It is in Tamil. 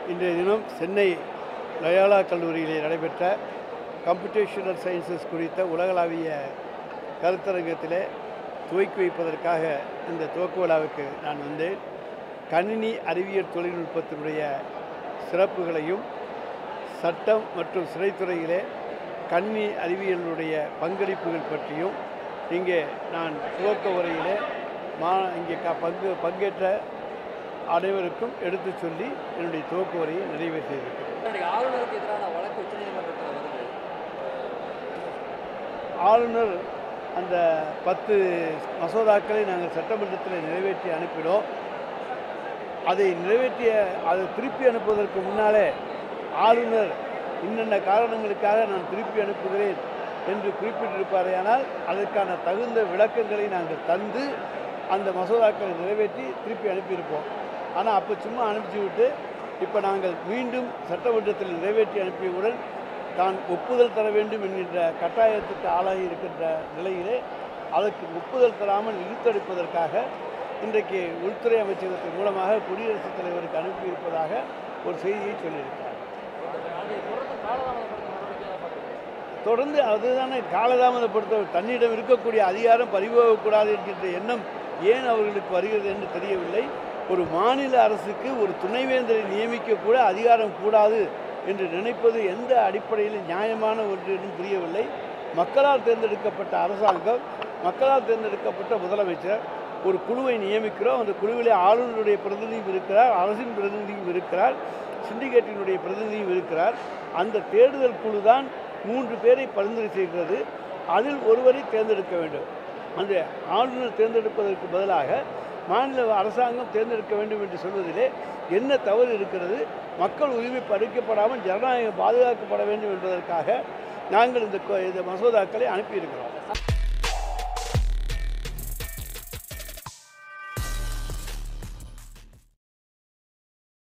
இன்றைய தினம் சென்னை லயோலா கல்லூரியிலே நடைபெற்ற கம்ப்யூட்டேஷனல் சயின்சஸ் குறித்த உலகளாவிய கருத்தரங்கத்திலே துவக்கி வைப்பதற்காக இந்த துவக்க விழாவுக்கு நான் வந்தேன் கணினி அறிவியல் தொழில்நுட்பத்தினுடைய சிறப்புகளையும் சட்டம் மற்றும் சிறைத்துறையிலே கணினி அறிவியலுடைய பங்களிப்புகள் பற்றியும் இங்கே நான் துவக்க உரையிலே மா இங்கே க பங்கு பங்கேற்ற அனைவருக்கும் எடுத்துச் சொல்லி என்னுடைய துவக்க உரையை நிறைவு செய்திருக்கிறேன் இன்றைக்கு ஆளுநருக்கு எதிரான வழக்கு உச்சநீதிமன்றத்தில் வருது ஆளுநர் அந்த பத்து மசோதாக்களை நாங்கள் சட்டமன்றத்தில் நிறைவேற்றி அனுப்பினோம் அதை நிறைவேற்றிய அதை திருப்பி அனுப்புவதற்கு முன்னாலே ஆளுநர் இன்னென்ன காரணங்களுக்காக நான் திருப்பி அனுப்புகிறேன் என்று குறிப்பிட்டிருப்பாரேயானால் அதற்கான தகுந்த விளக்கங்களை நாங்கள் தந்து அந்த மசோதாக்களை நிறைவேற்றி திருப்பி அனுப்பியிருப்போம் ஆனால் அப்போ சும்மா அனுப்பிச்சு விட்டு இப்போ நாங்கள் மீண்டும் சட்டமன்றத்தில் நிறைவேற்றி அனுப்பியவுடன் தான் ஒப்புதல் தர வேண்டும் என்கின்ற கட்டாயத்துக்கு ஆளாகி இருக்கின்ற நிலையிலே அதற்கு ஒப்புதல் தராமல் இழுத்தடிப்பதற்காக இன்றைக்கு உள்துறை அமைச்சகத்தின் மூலமாக குடியரசுத் தலைவருக்கு அனுப்பியிருப்பதாக ஒரு செய்தியை சொல்லியிருக்கிறார் அதை தொடர்ந்து காலதாமதப்படுத்த நடவடிக்கையாக பார்க்குறேன் தொடர்ந்து அதுதானே காலதாமதப்படுத்த தன்னிடம் இருக்கக்கூடிய அதிகாரம் பறிபோகக்கூடாது என்கின்ற எண்ணம் ஏன் அவர்களுக்கு வருகிறது என்று தெரியவில்லை ஒரு மாநில அரசுக்கு ஒரு துணைவேந்தரை நியமிக்கக்கூட அதிகாரம் கூடாது என்று நினைப்பது எந்த அடிப்படையில் நியாயமான ஒன்று என்றும் புரியவில்லை மக்களால் தேர்ந்தெடுக்கப்பட்ட அரசாங்கம் மக்களால் தேர்ந்தெடுக்கப்பட்ட முதலமைச்சர் ஒரு குழுவை நியமிக்கிறோம் அந்த குழுவிலே ஆளுநருடைய பிரதிநிதியும் இருக்கிறார் அரசின் பிரதிநிதியும் இருக்கிறார் சிண்டிகேட்டினுடைய பிரதிநிதியும் இருக்கிறார் அந்த தேடுதல் குழு தான் மூன்று பேரை பரிந்துரை செய்கிறது அதில் ஒருவரை தேர்ந்தெடுக்க வேண்டும் அந்த ஆளுநர் தேர்ந்தெடுப்பதற்கு பதிலாக மாநில அரசாங்கம் தேர்ந்தெடுக்க வேண்டும் என்று சொல்வதிலே என்ன தவறு இருக்கிறது மக்கள் உரிமை பறிக்கப்படாமல் ஜனநாயகம் பாதுகாக்கப்பட வேண்டும் என்பதற்காக நாங்கள் இந்த கொ- இந்த மசோதாக்களை அனுப்பியிருக்கிறோம்